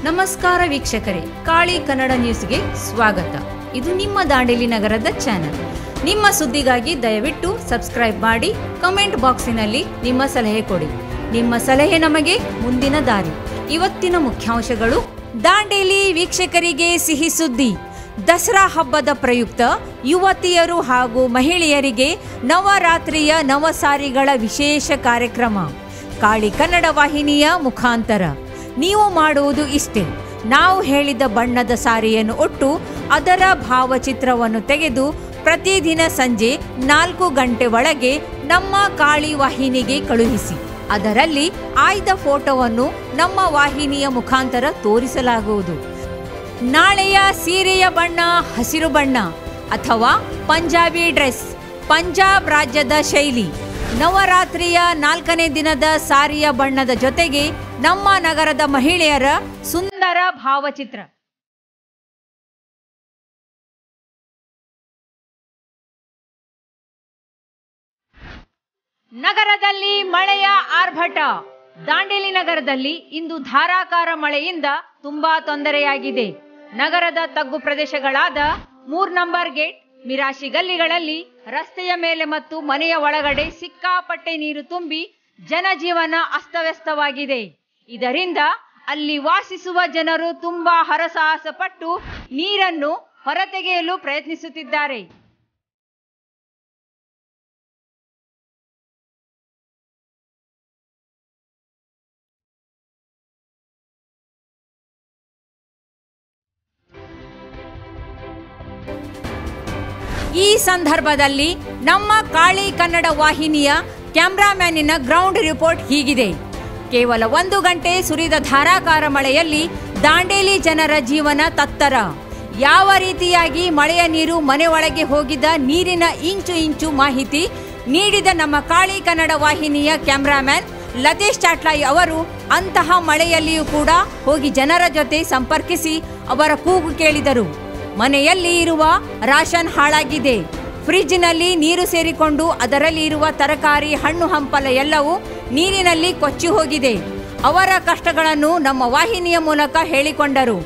ನಮಸ್ಕಾರ ವೀಕ್ಷಕರೇ ಕಾಳಿ ಕನ್ನಡ ನ್ಯೂಸ್ಗೆ ಸ್ವಾಗತ ಇದು ನಿಮ್ಮ ದಾಂಡೇಲಿ ನಗರದ ಚಾನೆಲ್ ನಿಮ್ಮ ಸುದ್ದಿಗಾಗಿ ದಯವಿಟ್ಟು ಸಬ್ಸ್ಕ್ರೈಬ್ ಮಾಡಿ ಕಮೆಂಟ್ ಬಾಕ್ಸಿನಲ್ಲಿ ನಿಮ್ಮ ಸಲಹೆ ಕೊಡಿ ನಿಮ್ಮ ಸಲಹೆ ನಮಗೆ ಮುಂದಿನ ದಾರಿ ಇವತ್ತಿನ ಮುಖ್ಯಾಂಶಗಳು ದಾಂಡೇಲಿ ವೀಕ್ಷಕರಿಗೆ ಸಿಹಿ ಸುದ್ದಿ ದಸರಾ ಹಬ್ಬದ ಪ್ರಯುಕ್ತ ಯುವತಿಯರು ಹಾಗೂ ಮಹಿಳೆಯರಿಗೆ ನವರಾತ್ರಿಯ ನವಸಾರಿಗಳ ವಿಶೇಷ ಕಾರ್ಯಕ್ರಮ ಕಾಳಿ ಕನ್ನಡ ವಾಹಿನಿಯ ಮುಖಾಂತರ ನೀವು ಮಾಡುವುದು ಇಷ್ಟೇ ನಾವು ಹೇಳಿದ ಬಣ್ಣದ ಸಾರಿಯನ್ನು ಒಟ್ಟು ಅದರ ಭಾವಚಿತ್ರವನ್ನು ತೆಗೆದು ಪ್ರತಿದಿನ ಸಂಜೆ ನಾಲ್ಕು ಗಂಟೆ ಒಳಗೆ ನಮ್ಮ ಕಾಳಿ ವಾಹಿನಿಗೆ ಕಳುಹಿಸಿ ಅದರಲ್ಲಿ ಆಯ್ದ ಫೋಟೋವನ್ನು ನಮ್ಮ ವಾಹಿನಿಯ ಮುಖಾಂತರ ತೋರಿಸಲಾಗುವುದು ನಾಳೆಯ ಸೀರೆಯ ಬಣ್ಣ ಹಸಿರು ಬಣ್ಣ ಅಥವಾ ಪಂಜಾಬಿ ಡ್ರೆಸ್ ಪಂಜಾಬ್ ರಾಜ್ಯದ ಶೈಲಿ ನವರಾತ್ರಿಯ ನಾಲ್ಕನೇ ದಿನದ ಸಾರಿಯ ಬಣ್ಣದ ಜೊತೆಗೆ ನಮ್ಮ ನಗರದ ಮಹಿಳೆಯರ ಸುಂದರ ಭಾವಚಿತ್ರ ನಗರದಲ್ಲಿ ಮಳೆಯ ಆರ್ಭಟ ದಾಂಡೇಲಿ ನಗರದಲ್ಲಿ ಇಂದು ಧಾರಾಕಾರ ಮಳೆಯಿಂದ ತುಂಬಾ ತೊಂದರೆಯಾಗಿದೆ ನಗರದ ತಗ್ಗು ಪ್ರದೇಶಗಳಾದ ಮೂರ್ ನಂಬರ್ ಗೇಟ್ ಮಿರಾಶಿ ಗಲ್ಲಿಗಳಲ್ಲಿ ರಸ್ತೆಯ ಮೇಲೆ ಮತ್ತು ಮನೆಯ ಒಳಗಡೆ ಸಿಕ್ಕಾಪಟ್ಟೆ ನೀರು ತುಂಬಿ ಜನಜೀವನ ಅಸ್ತವ್ಯಸ್ತವಾಗಿದೆ ಇದರಿಂದ ಅಲ್ಲಿ ವಾಸಿಸುವ ಜನರು ತುಂಬಾ ಹರಸಾಹಸ ಪಟ್ಟು ನೀರನ್ನು ಹೊರತೆಗೆಯಲು ಪ್ರಯತ್ನಿಸುತ್ತಿದ್ದಾರೆ ಈ ಸಂದರ್ಭದಲ್ಲಿ ನಮ್ಮ ಕಾಳಿ ಕನ್ನಡ ವಾಹಿನಿಯ ಕ್ಯಾಮ್ರಾಮ್ಯಾನಿನ ಗ್ರೌಂಡ್ ರಿಪೋರ್ಟ್ ಹೀಗಿದೆ ಕೇವಲ ಒಂದು ಗಂಟೆ ಸುರಿದ ಧಾರಾಕಾರ ಮಳೆಯಲ್ಲಿ ದಾಂಡೇಲಿ ಜನರ ಜೀವನ ತತ್ತರ ಯಾವ ರೀತಿಯಾಗಿ ಮಳೆಯ ನೀರು ಮನೆ ಒಳಗೆ ಹೋಗಿದ್ದ ನೀರಿನ ಇಂಚು ಇಂಚು ಮಾಹಿತಿ ನೀಡಿದ ನಮ್ಮ ಕಾಳಿ ಕನ್ನಡ ವಾಹಿನಿಯ ಕ್ಯಾಮ್ರಾಮ್ಯಾನ್ ಲತೇಶ್ ಚಾಟ್ಲಾಯಿ ಅವರು ಅಂತಹ ಮಳೆಯಲ್ಲಿಯೂ ಕೂಡ ಹೋಗಿ ಜನರ ಜೊತೆ ಸಂಪರ್ಕಿಸಿ ಅವರ ಕೂಗು ಕೇಳಿದರು ಮನೆಯಲ್ಲಿ ಇರುವ ರಾಷನ್ ಹಾಳಾಗಿದೆ ಫ್ರಿಡ್ಜ್ನಲ್ಲಿ ನೀರು ಸೇರಿಕೊಂಡು ಅದರಲ್ಲಿ ಇರುವ ತರಕಾರಿ ಹಣ್ಣು ಹಂಪಲ ಎಲ್ಲವೂ ನೀರಿನಲ್ಲಿ ಕೊಚ್ಚಿ ಹೋಗಿದೆ ಅವರ ಕಷ್ಟಗಳನ್ನು ನಮ್ಮ ವಾಹಿನಿಯ ಮೂಲಕ ಹೇಳಿಕೊಂಡರು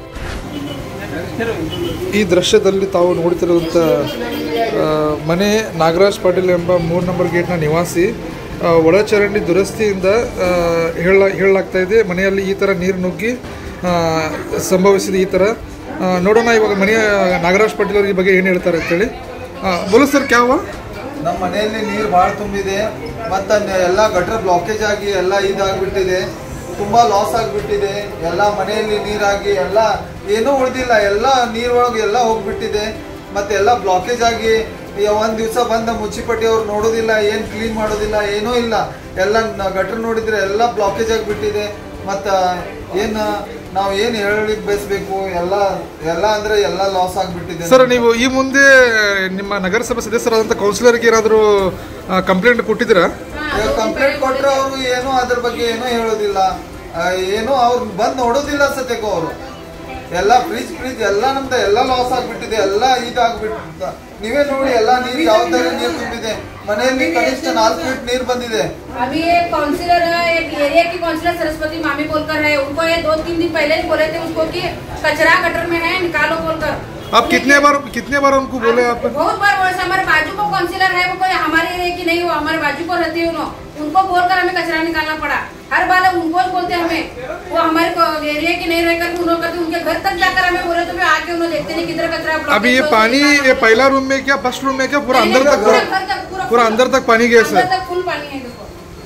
ಈ ದೃಶ್ಯದಲ್ಲಿ ತಾವು ನೋಡ್ತಿರುವಂಥ ಆ, ಮನೆ ನಾಗರಾಜ್ ಪಾಟೀಲ್ ಎಂಬ ಮೂರು ನಂಬರ್ ಗೇಟ್ನ ನಿವಾಸಿ ಆ, ಒಳಚರಂಡಿ ದುರಸ್ತಿಯಿಂದ ಆ, ಹೇಳ ಹೇಳಲಾಗ್ತಾ ಇದೆ ಮನೆಯಲ್ಲಿ ಈ ಥರ ನೀರು ನುಗ್ಗಿ ಆ, ಸಂಭವಿಸಿದೆ ಈ ಥರ ಆ, ನೋಡೋಣ ಇವಾಗ ಮನೆಯ ನಾಗರಾಜ್ ಪಾಟೀಲ್ ಅವ್ರ ಈ ಬಗ್ಗೆ ಏನು ಹೇಳ್ತಾರೆ ಅಂತೇಳಿ ಆ, ಬೋಲೋ ಸರ್ ಕ್ಯಾವ ನಮ್ಮ ಮನೆಯಲ್ಲಿ ನೀರು ಭಾಳ ತುಂಬಿದೆ ಮತ್ತು ಎಲ್ಲ ಗಟರ್ ಬ್ಲಾಕೇಜ್ ಆಗಿ ಎಲ್ಲ ಇದಾಗ್ಬಿಟ್ಟಿದೆ ತುಂಬ ಲಾಸ್ ಆಗಿಬಿಟ್ಟಿದೆ ಎಲ್ಲ ಮನೆಯಲ್ಲಿ ನೀರಾಗಿ ಎಲ್ಲ ಏನೂ ಉಳಿದಿಲ್ಲ ಎಲ್ಲ ನೀರೊಳಗೆ ಎಲ್ಲ ಹೋಗ್ಬಿಟ್ಟಿದೆ ಮತ್ತು ಎಲ್ಲ ಬ್ಲಾಕೇಜ್ ಆಗಿ ಒಂದು ದಿವಸ ಬಂದ ಮುನ್ಸಿಪಾಲ್ಟಿ ಅವ್ರು ನೋಡೋದಿಲ್ಲ ಏನು ಕ್ಲೀನ್ ಮಾಡೋದಿಲ್ಲ ಏನೂ ಇಲ್ಲ ಎಲ್ಲ ಗಟರ್ ನೋಡಿದರೆ ಎಲ್ಲ ಬ್ಲಾಕೇಜ್ ಆಗಿಬಿಟ್ಟಿದೆ ಮತ್ತು ಏನು ನಾವು ಏನು ಹೇಳಲಿಕ್ಕೆ ಬಯಸಬೇಕು ಎಲ್ಲ ಎಲ್ಲ ಅಂದರೆ ಎಲ್ಲ ಲಾಸ್ ಆಗಿಬಿಟ್ಟಿದೆ ಸರ್ ನೀವು ಈ ಮುಂದೆ ನಿಮ್ಮ ನಗರಸಭೆ ಸದಸ್ಯರಾದಂಥ ಕೌನ್ಸಿಲರ್ಗೆ ಏನಾದರೂ ಕಂಪ್ಲೇಂಟ್ ಕೊಟ್ಟಿದ್ದೀರಾ ಕಂಪ್ಲೇಂಟ್ ಕೊಟ್ರೆ ಅವರು ಏನು ಅದ್ರ ಬಗ್ಗೆ ಏನೂ ಹೇಳೋದಿಲ್ಲ ಆ, ಏನೋ ಅವ್ರು ಬಂದು ನೋಡೋದಿಲ್ಲ ಸತ್ಯಕ್ಕೂ ಅವರು ಎಲ್ಲ ಫ್ರಿಜ್ ಫ್ರಿಜ್ ಎಲ್ಲ ನಮ್ದು ಎಲ್ಲ ಲಾಸ್ ಆಗ್ಬಿಟ್ಟಿದೆ ಎಲ್ಲ ಇದಾಗ್ಬಿಟ್ಟು ನೀವೇ ನೋಡಿ ಎಲ್ಲ ನೀರು ಯಾವ ತರ ನೀರು ತುಂಬಿದೆ ಮನೆಯಲ್ಲಿ ಕನಿಷ್ಠ ನಾಲ್ಕು ಫೀಟ್ ನೀರು ಬಂದಿದೆ अभी एक काउंसिलर है एक एरिया की काउंसिलर सरस्वती मामी बोलकर है उनको ये दो तीन दिन पहले ही बोले थे उसको कि कचरा गटर में है निकालो बोलकर आप कितने बार कितने बार उनको बोले आप बहुत बार बोले से हमारे बाजू को काउंसिलर है वो कोई हमारे एरिया की नहीं हो हमारे बाजू को रहती है उन्होंने उनको बोलकर हमें कचरा निकालना पड़ा हर बार उनको ही बोलते हमें वो हमारे को- एरिया की नहीं रहकर उन्होंने कहते उनके घर तक जाकर हमें बोले तो फिर आके उन्होंने देखते नहीं किधर कचरा blockage अभी ये हो, पानी निकालो। ये पहला रूम में क्या फर्स्ट रूम में क्या पूरा नहीं, अंदर नहीं, तक पूरा पूरा घर तक पूरा पूरा अंदर तक पानी गया अंदर सर तक फुल पानी है देखो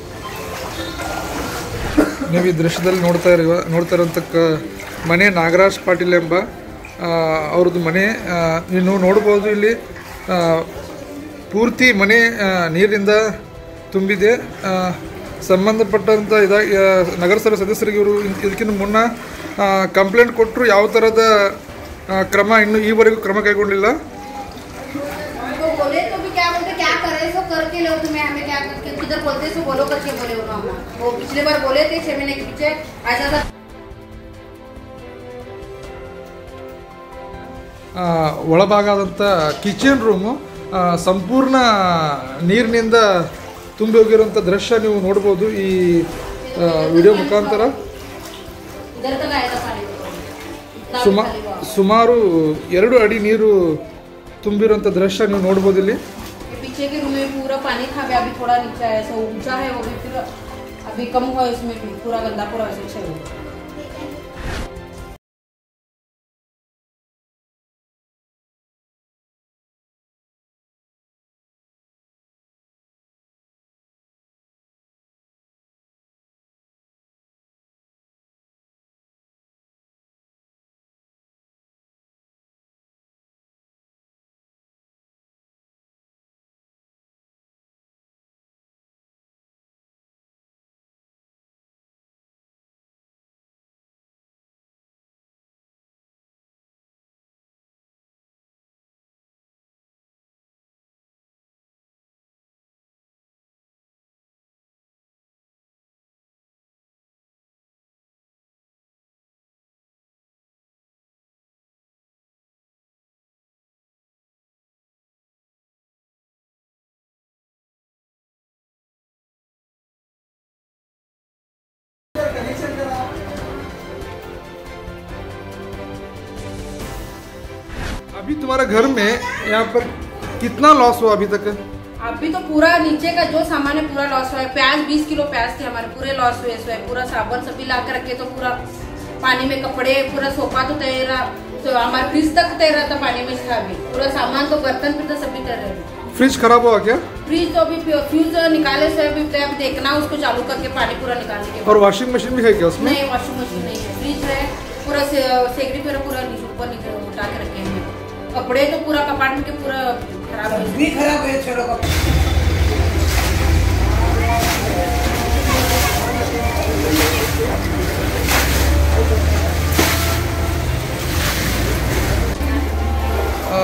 ನೀವು ಈ ದೃಶ್ಯದಲ್ಲಿ ನೋಡ್ತಾ ಇರುವ ನೋಡ್ತಾ ಇರೋಂಥ ಕ- ಮನೆ ನಾಗರಾಜ್ ಪಾಟೀಲ್ ಎಂಬ ಆ, ಅವ್ರದ್ದು ಮನೆ ಆ, ನೀವು ನೋಡ್ಬೋದು ಇಲ್ಲಿ ಆ, ಪೂರ್ತಿ ಮನೆ ಆ, ನೀರಿನಿಂದ ತುಂಬಿದೆ ಆ, ಸಂಬಂಧಪಟ್ಟಂಥ ಇದಾಗಿ ಆ, ನಗರಸಭೆ ಸದಸ್ಯರಿಗೆ ಇವರು ಇನ್- ಇದಕ್ಕಿಂತ ಮುನ್ನ ಕಂಪ್ಲೇಂಟ್ ಕೊಟ್ಟರು ಯಾವ ಥರದ ಆ, ಕ್ರಮ ಇನ್ನೂ ಈವರೆಗೂ ಕ್ರಮ ಕೈಗೊಂಡಿಲ್ಲ तो बोले तो भी क्या बोलते क्या कर रहे सो करके लो तुम्हें हमें क्या करके किधर बोलते सो बोलो करके बोले उन्होंने वो पिछले बार बोले थे छह महीने के पीछे ऐसा था ಆ, ಒಳಭಾಗದಂಥ ಕಿಚನ್ ರೂಮು ಆ, ಸಂಪೂರ್ಣ ನೀರಿನಿಂದ ತುಂಬಿ ಹೋಗಿರುವಂಥ ದೃಶ್ಯ ನೀವು ನೋಡ್ಬೋದು ಈ ವಿಡಿಯೋ ಮುಖಾಂತರ इधर तक आया था पानी ನಾವು ಸುಮಾ खाली हुआ। ಸುಮಾರು ಎರಡು ಅಡಿ ನೀರು ತುಂಬಿರುವಂಥ ದೃಶ್ಯ ನೀವು ನೋಡ್ಬೋದು ಇಲ್ಲಿ ये पीछे के रूम में पूरा पानी था अभी थोड़ा नीचे है ऐसा ऊंचा है वो भी फिर अभी कम हुआ है उसमें भी पूरा गंदा पूरा वैसे चल रहा है। अभी तुम्हारा घर में यहाँ पर कितना लॉस हुआ अभी तक अभी तो पूरा नीचे का जो सामान है पूरा लॉस हुआ है प्याज बीस किलो प्याज थे हमारे पूरे लॉस हुए इसमें पूरा साबुन सभी ला के रखे तो पूरा पानी में कपड़े पूरा सोफा तो तैरा तो हमारे फ्रिज तक तैर रहा था पानी में था अभी पूरा सामान तो बर्तन भी तो सभी तैर रहे थे फ्रिज खराब हुआ क्या फ्रिज तो अभी फ्यूज निकाले से अभी अब देखना उसको चालू करके पानी पूरा निकालने के और बाद वॉशिंग मशीन भी है क्या उसमें नहीं वॉशिंग मशीन नहीं है फ्रिज है पूरा से, सेगड़ी पूरा पूरा नीचे ऊपर निकल उठा के रखे हैं कपड़े तो पूरा कपाट में के पूरा खराब हो भी खराब है छोड़ो का ಆ,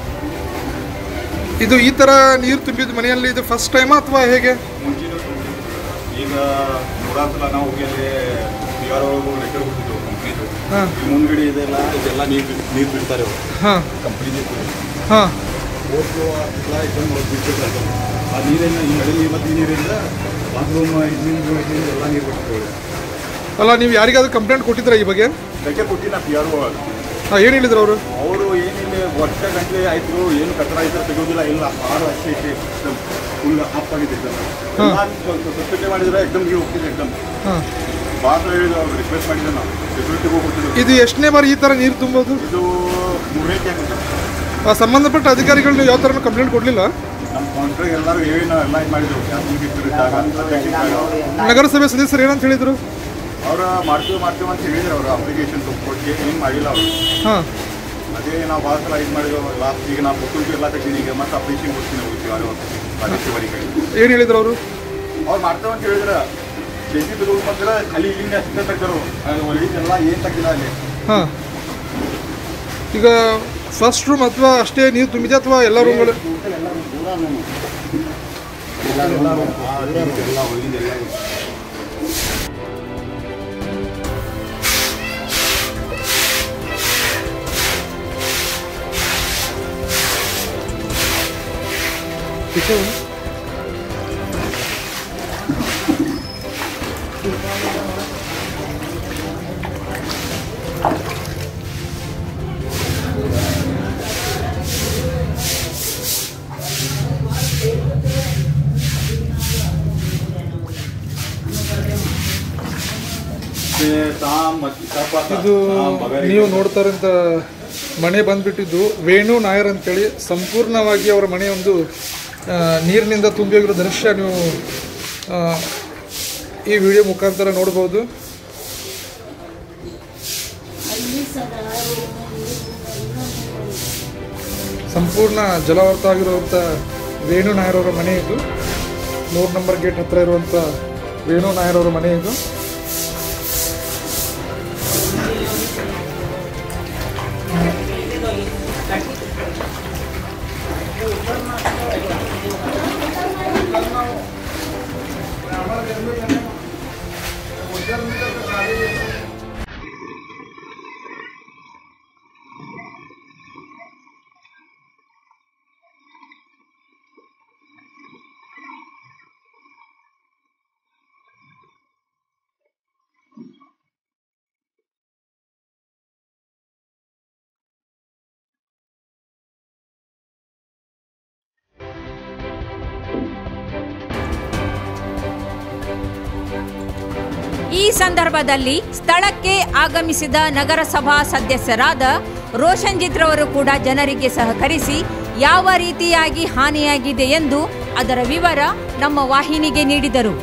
ಇದು ಈ ಥರ ನೀರು ತುಂಬಿದ ಮನೆಯಲ್ಲಿ ಇದು ಫಸ್ಟ್ ಟೈಮಾ ಅಥವಾ ಹೇಗೆ ಮುಂಚಿನ ಈಗ ನೂರಾರು ಸಲ ನಾವು ಹೋಗಿ ಅಲ್ಲಿ ಪಿ ಆರ್ ಒಳಗೂ ಲೆಟರ್ ಕೊಟ್ಟಿದ್ದು ಕಂಪ್ನಿದು ಹಾಂ ಈ ಮುಂದ್ಗಡೆ ಇದೆಲ್ಲ ಇದೆಲ್ಲ ನೀರು ನೀರು ಬಿಡ್ತಾರೆ ಅವರು ಹಾಂ ಕಂಪ್ನಿ ನೀರು ಹಾಂ ಹೋಗ್ತು ಎಲ್ಲ ಎಕ್ದಮ್ ಬಿಡ್ತಿರ್ತಾರೆ ಆ ನೀರಿನ ಈ ಮಳೆ ನೀರು ಮತ್ತು ಈ ನೀರಿಂದ ಬಾತ್ರೂಮ್ ಇದರಿಂದ ಇದರಿಂದ ಎಲ್ಲ ನೀರು ಬಿಡ್ತಾರೆ ಅಲ್ಲ ನೀವು ಯಾರಿಗಾದ್ರೂ ಕಂಪ್ಲೇಂಟ್ ಕೊಟ್ಟಿದ್ದೀರಾ ಈ ಬಗ್ಗೆ ಲೆಕ್ಕ ಕೊಟ್ಟಿನ ಪಿ ಆರ್ ಒ ಹಾಂ ಏನು ಹೇಳಿದ್ರು ಅವರು ಅವರು ಏನಿಲ್ಲ ವರ್ಷ ಗಂಟೆ ಆಯ್ತು ಏನು ಕಟ್ಟಡ ಆಯ್ತು ತೆಗೋದಿಲ್ಲ ಇಲ್ಲ ಆರು ಅಷ್ಟೇ ಐತೆ ಫುಲ್ ಆಫ್ ಆಗಿದೆ ಹಾ. ಸ್ವಚ್ಛತೆ ಮಾಡಿದ್ರೆ ಎಕ್ದಮ್ ನೀರು ಹೋಗ್ತಿದೆ ಎಕ್ದಮ್ ಹಾಂ ಭಾಳ ಹೇಳಿದ್ರು ಅವ್ರು ರಿಕ್ವೆಸ್ಟ್ ಮಾಡಿದ್ದೆ ನಾವು ಸೆಕ್ಯೂರಿಟಿಗೆ ಹೋಗ್ಬಿಟ್ಟಿದ್ರು ಇದು ಎಷ್ಟನೇ ಬಾರಿ ಈ ಥರ ನೀರು ತುಂಬೋದು ಇದು ಮೂರನೇ ಕ್ಯಾಂಪ್ ಆ ಸಂಬಂಧಪಟ್ಟ ಅಧಿಕಾರಿಗಳು ನೀವು ಯಾವ ಥರ ಕಂಪ್ಲೇಂಟ್ ಕೊಡಲಿಲ್ಲ ನಮ್ಮ ಕಾಂಟ್ರಾಕ್ಟ್ ಎಲ್ಲರೂ ಹೇಳಿ ನಾವು ಎಲ್ಲ ಇದು ಮಾಡಿದ್ರು ಕ್ಯಾಂಪಿಂಗ್ ಇದ್ದಾಗ ಅಧ್ಯಕ್ಷ ಇದ್ದಾಗ ನಗರಸಭೆ ಸದಸ್ಯರು ಏನಂತ ಹೇಳಿದರು ಅವ್ರು ಮಾಡ್ತೀವಿ ಮಾಡ್ತೀವಿ ಅಂತ ಹೇಳಿದ್ರು ಅವರು ಅಪ್ಲಿಕೇಶನ್ ಕೊಟ್ಟು ಏನು ಮಾಡಿಲ್ಲ ಅವರು ಹಾಂ ಅದೇ ನಾವು ಭಾಳ ಸಲ ಇದು ಮಾಡಿದ್ರು ಲಾಸ್ಟ್ ಈಗ ನಾವು ಕೊಟ್ಟು ಎಲ್ಲ ತೆಗ್ದೀನಿ ಈಗ ಮತ್ತೆ ಅಪ್ಲಿಕೇಶನ್ ಕೊಡ್ತೀನಿ ಹೋಗ್ತೀವಿ ಅವರು ರಾಜಕೀಯವರಿಗೆ ಏನು ಹೇಳಿದ್ರು ಅವರು ಅವ್ರು ಮಾಡ್ತೇವೆ ಅಂತ ಹೇಳಿದ್ರೆ ಜೆ ಸಿ ತಗೊಂಡು ಬಂದ್ರೆ ಅಲ್ಲಿ ಇಲ್ಲಿಂದ ಅಷ್ಟೇ ತೆಗ್ದರು ಒಳಗಿದ್ದೆಲ್ಲ ಏನು ತೆಗ್ದಿಲ್ಲ ಅಲ್ಲಿ ಹಾಂ ಈಗ ಫಸ್ಟ್ ರೂಮ್ ಅಥವಾ ಅಷ್ಟೇ ನೀರು ತುಂಬಿದೆ ಅಥವಾ ಎಲ್ಲ ರೂಮ್ಗಳು ಎಲ್ಲ ಒಳಗಿಂದ ಎಲ್ಲ पीछे हो ಇದು ನೀವು ನೋಡ್ತಾ ಇರೋಂಥ ಮನೆ ಬಂದ್ಬಿಟ್ಟಿದ್ದು ವೇಣು ನಾಯರ್ ಅಂತೇಳಿ ಸಂಪೂರ್ಣವಾಗಿ ಅವರ ಮನೆ ಒಂದು ಆ, ನೀರಿನಿಂದ ತುಂಬಿ ಹೋಗಿರೋ ದೃಶ್ಯ ನೀವು ಆ, ಈ ವಿಡಿಯೋ ಮುಖಾಂತರ ನೋಡ್ಬೋದು ಸಂಪೂರ್ಣ ಜಲಾವೃತ ಆಗಿರುವಂಥ ವೇಣು ನಾಯರ್ ಅವರ ಮನೆ ಇದು ಮೂರು ನಂಬರ್ ಗೇಟ್ ಹತ್ರ ಇರುವಂಥ ವೇಣು ನಾಯರ್ ಅವರ ಮನೆ ಇದು ಈ ಸಂದರ್ಭದಲ್ಲಿ ಸ್ಥಳಕ್ಕೆ ಆಗಮಿಸಿದ ನಗರಸಭಾ ಸದಸ್ಯರಾದ ರೋಷನ್ಜಿತ್ ರವರು ಕೂಡ ಜನರಿಗೆ ಸಹಕರಿಸಿ ಯಾವ ರೀತಿಯಾಗಿ ಹಾನಿಯಾಗಿದೆ ಎಂದು ಅದರ ವಿವರ ನಮ್ಮ ವಾಹಿನಿಗೆ ನೀಡಿದರು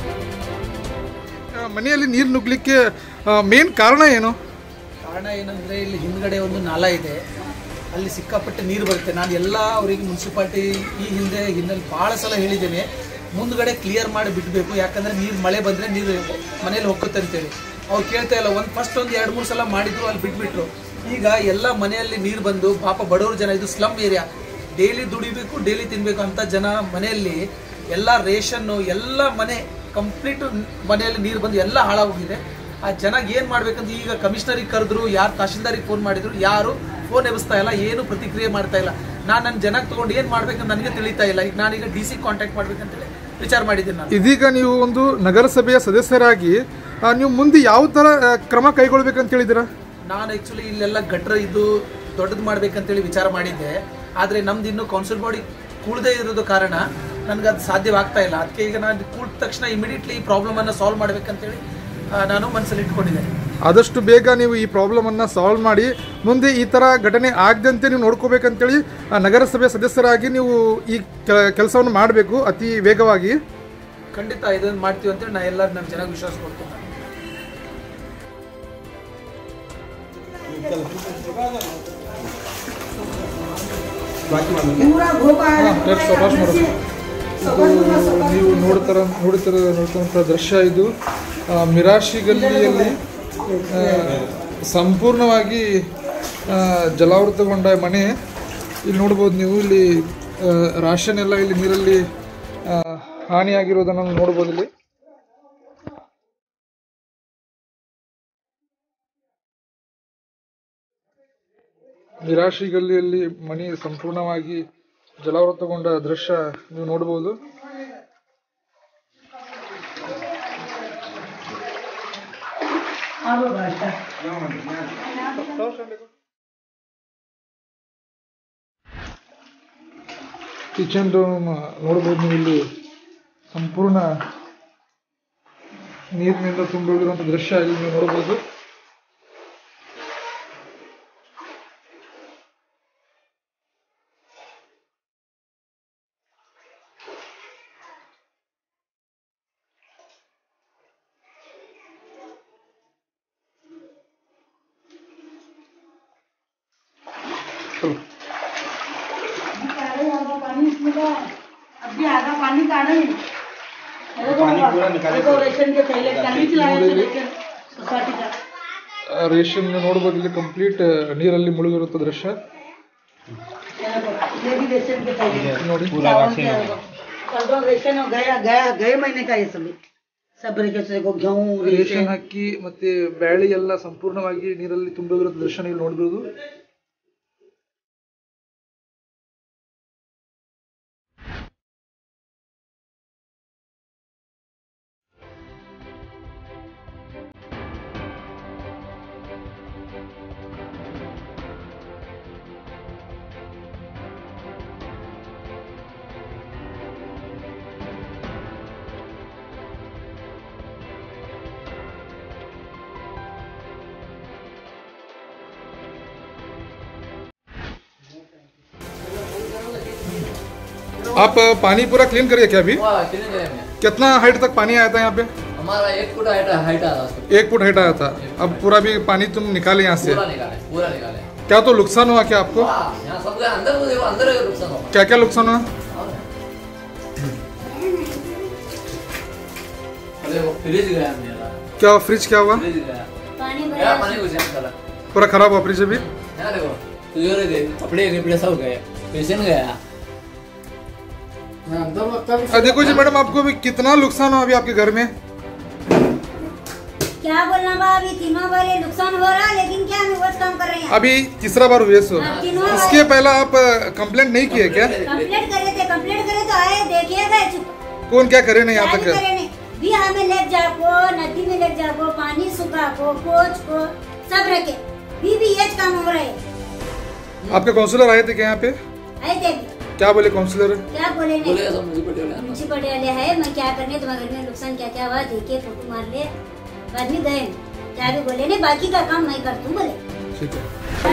ಆ, ಮನೆಯಲ್ಲಿ ನೀರು ನುಗ್ಲಿಕ್ಕೆ ಮೇನ್ ಕಾರಣ ಏನು ಕಾರಣ ಏನಂದರೆ ಇಲ್ಲಿ ಹಿಂದ್ಗಡೆ ಒಂದು ನಾಲ ಇದೆ ಅಲ್ಲಿ ಸಿಕ್ಕಾಪಟ್ಟೆ ನೀರು ಬರುತ್ತೆ ನಾನು ಎಲ್ಲ ಅವರಿಗೆ ಮುನ್ಸಿಪಾಲ್ಟಿ ಈ ಹಿಂದೆ ಹಿನ್ನೆಲೆ ಭಾಳ ಸಲ ಹೇಳಿದ್ದೇನೆ ಮುಂದ್ಗಡೆ ಕ್ಲಿಯರ್ ಮಾಡಿ ಬಿಡಬೇಕು ಯಾಕಂದರೆ ನೀರು ಮಳೆ ಬಂದರೆ ನೀರು ಮನೇಲಿ ಹೋಗುತ್ತೆ ಅಂತೇಳಿ ಅವ್ರು ಕೇಳ್ತಾ ಇಲ್ಲ ಒಂದು ಫಸ್ಟ್ ಒಂದು ಎರಡು ಮೂರು ಸಲ ಮಾಡಿದ್ರು ಅಲ್ಲಿ ಬಿಟ್ಬಿಟ್ರು ಈಗ ಎಲ್ಲ ಮನೆಯಲ್ಲಿ ನೀರು ಬಂದು ಪಾಪ ಬಡವರು ಜನ ಇದು ಸ್ಲಮ್ ಏರಿಯಾ ಡೈಲಿ ದುಡಿಬೇಕು ಡೈಲಿ ತಿನ್ನಬೇಕು ಅಂತ ಜನ ಮನೆಯಲ್ಲಿ ಎಲ್ಲ ರೇಷನ್ನು ಎಲ್ಲ ಮನೆ ಕಂಪ್ಲೀಟ್ ಮನೆಯಲ್ಲಿ ನೀರು ಬಂದು ಎಲ್ಲ ಹಾಳಾಗೋಗಿದೆ ಆ ಜನಗೆ ಏನು ಮಾಡ್ಬೇಕಂತ ಈಗ ಕಮಿಷನರಿಗೆ ಕರೆದ್ರು ಯಾರು ತಹಶೀಲ್ದಾರಿಗೆ ಫೋನ್ ಮಾಡಿದ್ರು ಯಾರು ಫೋನ್ ಎಬ್ಬಿಸ್ತಾ ಇಲ್ಲ ಏನು ಪ್ರತಿಕ್ರಿಯೆ ಮಾಡ್ತಾ ಇಲ್ಲ ನಾನು ನನ್ನ ಜನಕ್ಕೆ ತೊಗೊಂಡು ಏನು ಮಾಡ್ಬೇಕಂತ ನನಗೆ ತಿಳಿತಾ ಇಲ್ಲ ಈಗ ನಾನೀಗ ಡಿ ಸಿ ಕಾಂಟ್ಯಾಕ್ಟ್ ಮಾಡ್ಬೇಕಂತೇಳಿ ವಿಚಾರ ಮಾಡಿದ್ದೀನಿ ನಾನು ಇದೀಗ ನೀವು ಒಂದು ನಗರಸಭೆಯ ಸದಸ್ಯರಾಗಿ ಆ, ನೀವು ಮುಂದೆ ಯಾವ ಥರ ಆ, ಕ್ರಮ ಕೈಗೊಳ್ಬೇಕಂತ ಹೇಳಿದ್ದೀರಾ ನಾನು ಆ್ಯಕ್ಚುಲಿ ಇಲ್ಲೆಲ್ಲ ಗಟ್ರ ಇದು ದೊಡ್ಡದು ಮಾಡ್ಬೇಕಂತೇಳಿ ವಿಚಾರ ಮಾಡಿದ್ದೆ ಆದರೆ ನಮ್ದು ಇನ್ನೂ ಕೌನ್ಸಿಲ್ ಬಾಡಿ ಕೂಡದೇ ಇರೋದು ಕಾರಣ ನನಗೆ ಅದು ಸಾಧ್ಯವಾಗ್ತಾ ಇಲ್ಲ ಅದಕ್ಕೆ ಈಗ ನಾನು ಕೂಡಿದ ತಕ್ಷಣ ಇಮಿಡಿಯೇಟ್ಲಿ ಈ ಪ್ರಾಬ್ಲಮನ್ನು ಸಾಲ್ವ್ ಮಾಡ್ಬೇಕಂತೇಳಿ ಆ, ನಾನು ಮನಸ್ಸಲ್ಲಿ ಇಟ್ಕೊಂಡಿದ್ದೇನೆ ಆದಷ್ಟು ಬೇಗ ನೀವು ಈ ಪ್ರಾಬ್ಲಮನ್ನು ಸಾಲ್ವ್ ಮಾಡಿ ಮುಂದೆ ಈ ಥರ ಘಟನೆ ಆಗದಂತೆ ನೀವು ನೋಡ್ಕೋಬೇಕಂತೇಳಿ ಆ, ನಗರಸಭೆ ಸದಸ್ಯರಾಗಿ ನೀವು ಈ ಕೆಲಸವನ್ನು ಮಾಡಬೇಕು ಅತಿ ವೇಗವಾಗಿ ಖಂಡಿತ ಇದನ್ನು ಮಾಡ್ತೀವಿ ಅಂತೇಳಿ ನಾನು ಎಲ್ಲರೂ ನನ್ನ ಚೆನ್ನಾಗಿ ವಿಶ್ವಾಸ ಕೊಡ್ತೀನಿ पूरा घोपा है ಲೆಟ್ ಸಭಾಷ್ ಮಾಡೋದು ಇದು ನೀವು ನೋಡ್ತಾರ ನೋಡ್ತಿರ ನೋಡ್ತಂಥ ದೃಶ್ಯ ಇದು ಆ, ಮಿರಾಶಿ ಗಲ್ಲಿಯಲ್ಲಿ ಆ, ಸಂಪೂರ್ಣವಾಗಿ ಆ, ಜಲಾವೃತಗೊಂಡ ಮನೆ ಇಲ್ಲಿ ನೋಡ್ಬೋದು ನೀವು ಇಲ್ಲಿ ಆ, ರಾಶನ್ ಎಲ್ಲ ಇಲ್ಲಿ ನೀರಲ್ಲಿ ಆ, ಹಾನಿಯಾಗಿರೋದನ್ನು ನೋಡ್ಬೋದು ಇಲ್ಲಿ ನಿರಾಶಿ ಗಲ್ಲಿಯಲ್ಲಿ ಮನೆ ಸಂಪೂರ್ಣವಾಗಿ ಜಲಾವೃತಗೊಂಡ ದೃಶ್ಯ ನೀವು ನೋಡಬಹುದು ಕಿಚನ್ ರೂಮ್ ನೋಡಬಹುದು ನೀವು ಇಲ್ಲಿ ಸಂಪೂರ್ಣ ನೀರಿನಿಂದ ತುಂಬಿರುವಂಥ ದೃಶ್ಯ ಇಲ್ಲಿ ನೀವು ನೋಡಬಹುದು अभी आधा पानी काढ़े पानी पूरा निकाले रेशन के पहले कल चलाए थे रेशन सोसाइटी का ಆ, ರೇಷನ್ ನೋಡಬಹುದು ಇಲ್ಲಿ ಕಂಪ್ಲೀಟ್ ನೀರಲ್ಲಿ ಮುಳುಗಿರುವಂಥ ದೃಶ್ಯ ये भी रेशन के पहले ನೋಡಿ चावल के कल तो रेशन हो गया गया गए महीने का ये सभी सब रेशन को गेहूँ ರೇಷನ್ रेशन ಹಾಕಿ ಮತ್ತೆ ಬ್ಯಾಳಿ ಎಲ್ಲ ಸಂಪೂರ್ಣವಾಗಿ ನೀರಲ್ಲಿ ತುಂಬಿರೋ ದೃಶ್ಯ ನೀವು ನೋಡಬಹುದು आप पानी पूरा क्लीन करिए क्या अभी कितना हाइट तक पानी आया था यहाँ पे हमारा एक फुट हाइट हाइट आ रहा है एक फुट हाइट आया था अब पूरा भी पानी तुम निकाले यहाँ से पूरा निकाले पूरा निकाले क्या तो नुकसान हुआ क्या आपको वाह, यहाँ सब गए अंदर को देखो अंदर का नुकसान होगा क्या क्या नुकसान हुआ अरे वो फ्रिज गया मेरा क्या हुआ फ्रिज क्या हुआ फ्रिज गया गया पानी घुस गया सारा पूरा खराब हुआ फ्रिज अभी यहाँ देखो तुझे देख कपड़े कपड़े सब गए पेशेंट गया मैं अंदर लगता आ, देखो जी मैडम आपको अभी कितना नुकसान हुआ अभी आपके घर में क्या बोलना बा अभी तीनों बार ये नुकसान हो रहा है लेकिन क्या हम वो काम कर रहे हैं अभी तीसरा बार हुए सो हाँ, तीनों बार। इसके पहले आप कंप्लेंट नहीं किए क्या कंप्लेंट करे थे कंप्लेंट करे तो आए देखिए गए चुप कौन क्या करे नहीं यहाँ क्या तक करे नहीं भी हमें ले जाको नदी में ले जाको पानी सुखा को कोच को सब रखे भी भी ये काम हो रहे हैं। आपके काउंसलर आए थे क्या यहाँ पे आए थे भी क्या बोले काउंसलर क्या बोले नहीं बोले सब मुझे पटेल है मुंशी पटेल है मैं क्या करने तुम्हारे घर में नुकसान क्या क्या हुआ देखे फोटो मार ले बाद में गए जाके बोले नहीं बाकी का काम मैं कर तू बोले ठीक है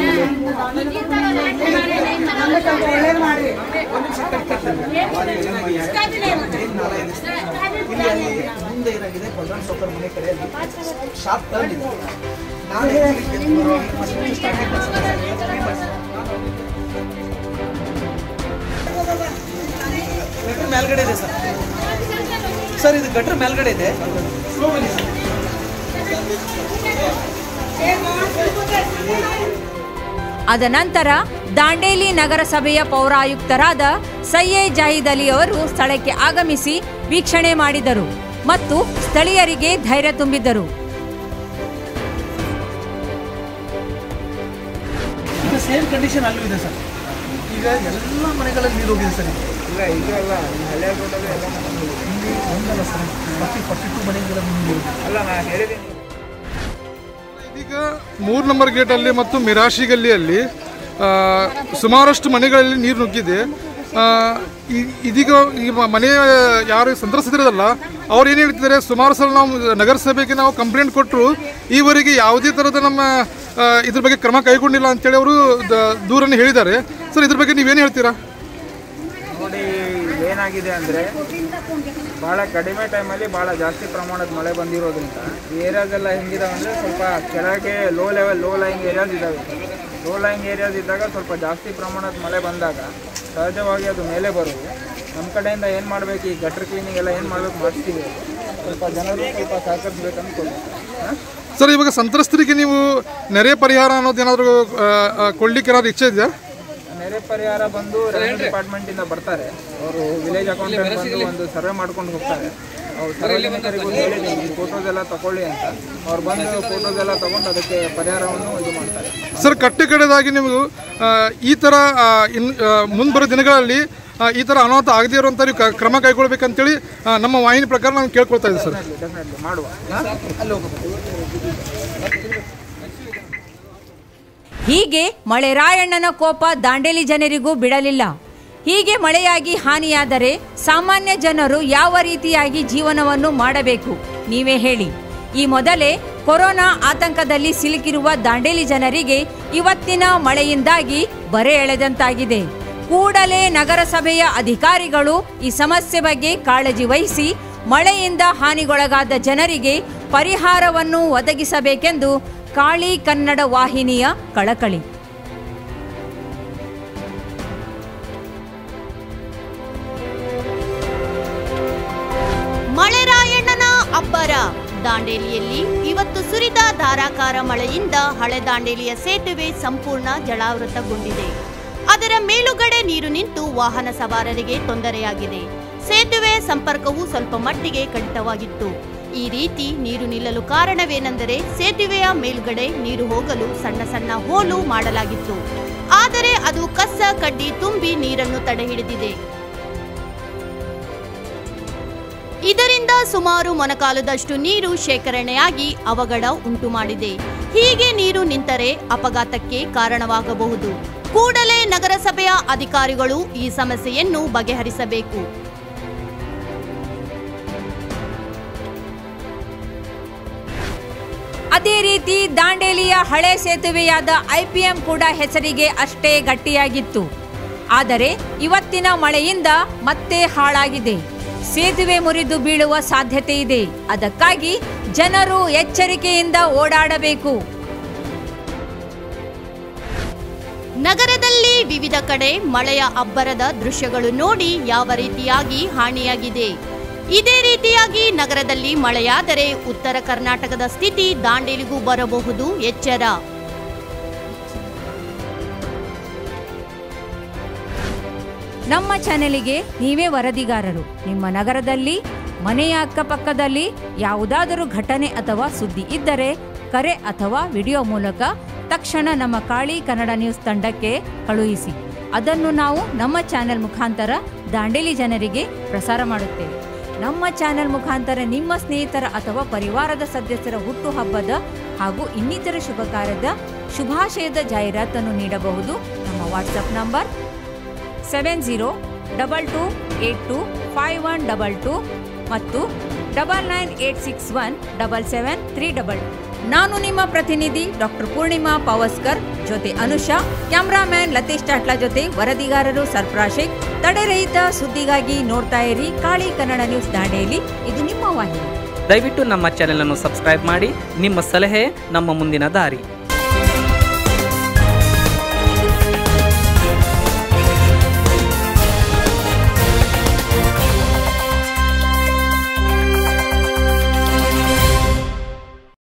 ಇಲ್ಲಿ ಅಲ್ಲಿ ಮುಂದೆ ಏನಾಗಿದೆ ಬಲರಾಮ್ ಸೌಕರ್ ಮನೆ ಕಡೆಯಲ್ಲಿ ಶಾಪ್ ಟರ್ನ್ ಇದೆ ನಾಳೆ ಸ್ಟಾರ್ಟ್ ಗಟ್ರ ಮೇಲ್ಗಡೆ ಇದೆ ಸರ್ ಸರ್ ಇದು ಗಟ್ರ ಮೇಲ್ಗಡೆ ಇದೆ ಸ್ಲೋ ಬನ್ನಿ ಸರ್ ಅದ ನಂತರ ದಾಂಡೇಲಿ ನಗರಸಭೆಯ ಪೌರಾಯುಕ್ತರಾದ ಸಯ್ಯದ್ ಜಾಹಿದ್ ಅಲಿ ಅವರು ಸ್ಥಳಕ್ಕೆ ಆಗಮಿಸಿ ವೀಕ್ಷಣೆ ಮಾಡಿದರು ಮತ್ತು ಸ್ಥಳೀಯರಿಗೆ ಧೈರ್ಯ ತುಂಬಿದರು ಈಗ ಸೇಮ್ ಕಂಡೀಷನ್ ಅಲ್ಲೂ ಇದೆ ಸರ್ ಈಗ ಎಲ್ಲ ಮನೆಗಳಲ್ಲಿ ನೀರು ಹೋಗಿದೆ ಸರ್ ಈಗ ಈಗ ಅಲ್ಲ ಹಳೆ ಇಲ್ಲಿ ಒಂದಲ್ಲ ಸರ್ ಫಾರ್ಟಿ ಫಾರ್ಟಿ ಟು ಮನೆಗಳ ನೀರು ಹೋಗಿದೆ ಅಲ್ಲ ನಾನು ಹೇಳಿದ್ದೀನಿ ಇದೀಗ ಮೂರು ನಂಬರ್ ಗೇಟಲ್ಲಿ ಮತ್ತು ಮಿರಾಶಿ ಗಲ್ಲಿಯಲ್ಲಿ ಆ, ಸುಮಾರಷ್ಟು ಮನೆಗಳಲ್ಲಿ ನೀರು ನುಗ್ಗಿದೆ ಆ, ಈ- ಇದೀಗ ಈ ಮ- ಮನೆ ಯಾರು ಸಂತ್ರಸ್ತಿರಲ್ಲ ಅವ್ರು ಏನು ಹೇಳ್ತಿದ್ದಾರೆ ಸುಮಾರು ಸಲ ನಾವು ನಗರಸಭೆಗೆ ನಾವು ಕಂಪ್ಲೇಂಟ್ ಕೊಟ್ಟರು ಈವರೆಗೆ ಯಾವುದೇ ಥರದ ನಮ್ಮ ಆ, ಇದ್ರ ಬಗ್ಗೆ ಕ್ರಮ ಕೈಗೊಂಡಿಲ್ಲ ಅಂತೇಳಿ ಅವರು ದ- ದೂರನ್ನು ಹೇಳಿದ್ದಾರೆ ಸರ್ ಇದ್ರ ಬಗ್ಗೆ ನೀವೇನು ಹೇಳ್ತೀರಾ ನೋಡಿ ಏನಾಗಿದೆ ಅಂದರೆ ಭಾಳ ಕಡಿಮೆ ಟೈಮಲ್ಲಿ ಭಾಳ ಜಾಸ್ತಿ ಪ್ರಮಾಣದ ಮಳೆ ಬಂದಿರೋದ್ರಿಂದ ಈ ಏರಿಯಾದೆಲ್ಲ ಹೆಂಗಿದಾವೆ ಅಂದರೆ ಸ್ವಲ್ಪ ಕೆಳಗೆ low level low lying areas ಇದ್ದಾವೆ ಲೋ ಲೈಂಗ್ ಏರಿಯಾಸ್ ಇದ್ದಾಗ ಸ್ವಲ್ಪ ಜಾಸ್ತಿ ಪ್ರಮಾಣದ ಮಳೆ ಬಂದಾಗ ಸಹಜವಾಗಿ ಅದು ಮೇಲೆ ಬರುವುದು ನಮ್ಮ ಕಡೆಯಿಂದ ಏನು ಮಾಡಬೇಕು ಈ ಗಟ್ರ್ ಕ್ಲೀನಿಂಗ್ ಎಲ್ಲ ಏನು ಮಾಡಬೇಕು ಮಾಡಿಸ್ತೀವಿ ಸ್ವಲ್ಪ ಜನರು ಸ್ವಲ್ಪ ಸಹಕರಿಸ್ಬೇಕು ಅಂದ್ಕೊಳ್ಳಿ ಹಾಂ ಸರ್ ಇವಾಗ ಸಂತ್ರಸ್ತರಿಗೆ ನೀವು ನೆರೆ ಪರಿಹಾರ ಅನ್ನೋದೇನಾದರೂ ಕೊಡ್ಲಿಕ್ಕೆ ಏನಾದ್ರು ಇಚ್ಛೆ ಇದೆಯಾ ನೆರೆ ಪರಿಹಾರ ಬಂದು ರೆವೆನ್ಯೂ ಡಿಪಾರ್ಟ್ಮೆಂಟ್ ಇಂದ ಬರ್ತಾರೆ ಅವರು ವಿಲೇಜ್ ಅಕೌಂಟೆಂಟ್ ಬಂದು ಒಂದು ಸರ್ವೆ ಮಾಡ್ಕೊಂಡು ಹೋಗ್ತಾರೆ ಅವ್ರು ಸಾರ್ವಜನಿಕರಿಗೂ ಹೇಳಿದ್ದೀನಿ ಈ ಫೋಟೋಸ್ ಎಲ್ಲ ತಗೊಳ್ಳಿ ಅಂತ ಅವ್ರು ಬಂದು ಫೋಟೋಸ್ ಎಲ್ಲ ತಗೊಂಡು ಅದಕ್ಕೆ ಪರಿಹಾರವನ್ನು ಇದು ಮಾಡ್ತಾರೆ ಸರ್ ಕಟ್ಟುಕಡೆದಾಗಿ ನೀವು ಆ, ಈ ಥರ ಆ, ಇನ್ ಮುಂದೆ ಬರೋ ದಿನಗಳಲ್ಲಿ ಆ, ಈ ಥರ ಅನಾಹುತ ಆಗದೇ ಇರುವಂಥ ನೀವು ಕ- ಕ್ರಮ ಕೈಗೊಳ್ಬೇಕಂತೇಳಿ ಆ, ನಮ್ಮ ವಾಹಿನಿ ಪ್ರಕಾರ ನಾವು ಕೇಳ್ಕೊಳ್ತಾ ಇದ್ದೀವಿ ಸರ್ ಡೆಫಿನೆಟ್ಲಿ ಮಾಡುವ ಅಲ್ಲಿ ಹೋಗ್ಬೇಕು ಹೀಗೆ ಮಳೆ ರಾಯಣ್ಣನ ಕೋಪ ದಾಂಡೇಲಿ ಜನರಿಗೂ ಬಿಡಲಿಲ್ಲ ಹೀಗೆ ಮಳೆಯಾಗಿ ಹಾನಿಯಾದರೆ ಸಾಮಾನ್ಯ ಜನರು ಯಾವ ರೀತಿಯಾಗಿ ಜೀವನವನ್ನು ಮಾಡಬೇಕು ನೀವೇ ಹೇಳಿ ಈ ಮೊದಲೇ ಕೊರೋನಾ ಆತಂಕದಲ್ಲಿ ಸಿಲುಕಿರುವ ದಾಂಡೇಲಿ ಜನರಿಗೆ ಇವತ್ತಿನ ಮಳೆಯಿಂದಾಗಿ ಬರೆ ಎಳೆದಂತಾಗಿದೆ ಕೂಡಲೇ ನಗರಸಭೆಯ ಅಧಿಕಾರಿಗಳು ಈ ಸಮಸ್ಯೆ ಬಗ್ಗೆ ಕಾಳಜಿ ವಹಿಸಿ ಮಳೆಯಿಂದ ಹಾನಿಗೊಳಗಾದ ಜನರಿಗೆ ಪರಿಹಾರವನ್ನು ಒದಗಿಸಬೇಕೆಂದು ಕಾಳಿ ಕನ್ನಡ ವಾಹಿನಿಯ ಕಳಕಳಿ ಮಳೆರಾಯಣ್ಣನ ಅಬ್ಬರ ದಾಂಡೇಲಿಯಲ್ಲಿ ಇವತ್ತು ಸುರಿದ ಧಾರಾಕಾರ ಮಳೆಯಿಂದ ಹಳೆ ದಾಂಡೇಲಿಯ ಸೇತುವೆ ಸಂಪೂರ್ಣ ಜಲಾವೃತಗೊಂಡಿದೆ ಅದರ ಮೇಲುಗಡೆ ನೀರು ನಿಂತು ವಾಹನ ಸವಾರರಿಗೆ ತೊಂದರೆಯಾಗಿದೆ ಸೇತುವೆ ಸಂಪರ್ಕವು ಸ್ವಲ್ಪ ಮಟ್ಟಿಗೆ ಕಡಿತವಾಗಿತ್ತು ಈ ರೀತಿ ನೀರು ನಿಲ್ಲಲು ಕಾರಣವೇನೆಂದರೆ ಸೇತುವೆಯ ಮೇಲ್ಗಡೆ ನೀರು ಹೋಗಲು ಸಣ್ಣ ಸಣ್ಣ ಹೋಲು ಮಾಡಲಾಗಿತ್ತು ಆದರೆ ಅದು ಕಸ ಕಡ್ಡಿ ತುಂಬಿ ನೀರನ್ನು ತಡೆಹಿಡಿದಿದೆ ಇದರಿಂದ ಸುಮಾರು ಮೊಣಕಾಲದಷ್ಟು ನೀರು ಶೇಖರಣೆಯಾಗಿ ಅವಘಡ ಉಂಟು ಮಾಡಿದೆ ಹೀಗೆ ನೀರು ನಿಂತರೆ ಅಪಘಾತಕ್ಕೆ ಕಾರಣವಾಗಬಹುದು ಕೂಡಲೇ ನಗರಸಭೆಯ ಅಧಿಕಾರಿಗಳು ಈ ಸಮಸ್ಯೆಯನ್ನು ಬಗೆಹರಿಸಬೇಕು ಅದೇ ರೀತಿ ದಾಂಡೇಲಿಯ ಹಳೆ ಸೇತುವೆಯಾದ ಐಪಿಎಂ ಕೂಡ ಹೆಸರಿಗೆ ಅಷ್ಟೇ ಗಟ್ಟಿಯಾಗಿತ್ತು ಆದರೆ ಇವತ್ತಿನ ಮಳೆಯಿಂದ ಮತ್ತೆ ಹಾಳಾಗಿದೆ ಸೇತುವೆ ಮುರಿದು ಬೀಳುವ ಸಾಧ್ಯತೆ ಇದೆ ಅದಕ್ಕಾಗಿ ಜನರು ಎಚ್ಚರಿಕೆಯಿಂದ ಓಡಾಡಬೇಕು ನಗರದಲ್ಲಿ ವಿವಿಧ ಕಡೆ ಮಳೆಯ ಅಬ್ಬರದ ದೃಶ್ಯಗಳು ನೋಡಿ ಯಾವ ರೀತಿಯಾಗಿ ಹಾನಿಯಾಗಿದೆ ಇದೇ ರೀತಿಯಾಗಿ ನಗರದಲ್ಲಿ ಮಳೆಯಾದರೆ ಉತ್ತರ ಕರ್ನಾಟಕದ ಸ್ಥಿತಿ ದಾಂಡೇಲಿಗೂ ಬರಬಹುದು ಎಚ್ಚರ ನಮ್ಮ ಚಾನೆಲಿಗೆ ನೀವೇ ವರದಿಗಾರರು ನಿಮ್ಮ ನಗರದಲ್ಲಿ ಮನೆಯ ಅಕ್ಕಪಕ್ಕದಲ್ಲಿ ಯಾವುದಾದರೂ ಘಟನೆ ಅಥವಾ ಸುದ್ದಿ ಇದ್ದರೆ ಕರೆ ಅಥವಾ ವಿಡಿಯೋ ಮೂಲಕ ತಕ್ಷಣ ನಮ್ಮ ಕಾಳಿ ಕನ್ನಡ ನ್ಯೂಸ್ ತಂಡಕ್ಕೆ ಕಳುಹಿಸಿ ಅದನ್ನು ನಾವು ನಮ್ಮ ಚಾನೆಲ್ ಮುಖಾಂತರ ದಾಂಡೇಲಿ ಜನರಿಗೆ ಪ್ರಸಾರ ಮಾಡುತ್ತೇವೆ ನಮ್ಮ ಚಾನೆಲ್ ಮುಖಾಂತರ ನಿಮ್ಮ ಸ್ನೇಹಿತರ ಅಥವಾ ಪರಿವಾರದ ಸದಸ್ಯರ ಹುಟ್ಟುಹಬ್ಬದ ಹಾಗೂ ಇನ್ನಿತರ ಶುಭ ಕಾರ್ಯದ ಶುಭಾಶಯದ ಜಾಹೀರಾತನ್ನು ನೀಡಬಹುದು ನಮ್ಮ WhatsApp number seven zero double two eight two five one double two ಮತ್ತು double nine eight six one double seven three double ನಾನು ನಿಮ್ಮ ಪ್ರತಿನಿಧಿ ಡಾಕ್ಟರ್ ಪೂರ್ಣಿಮಾ ಪವಸ್ಕರ್ ಜೊತೆ ಅನುಷಾ ಕ್ಯಾಮ್ರಾಮ್ಯಾನ್ ಲತೀಶ್ ಟಾಟ್ಲಾ ಜೊತೆ ವರದಿಗಾರರು ಸರ್ಫರಾಜ್ ಶೇಖ್ ತಡೆರಹಿತ ಸುದ್ದಿಗಾಗಿ ನೋಡ್ತಾ ಇರಿ ಕಾಳಿ ಕನ್ನಡ ನ್ಯೂಸ್ ದಾಂಡೇಲಿ ಇದು ನಿಮ್ಮ ವಾಹಿನಿ ದಯವಿಟ್ಟು ನಮ್ಮ ಚಾನೆಲ್ ಅನ್ನು ಸಬ್ಸ್ಕ್ರೈಬ್ ಮಾಡಿ ನಿಮ್ಮ ಸಲಹೆ ನಮ್ಮ ಮುಂದಿನ ದಾರಿ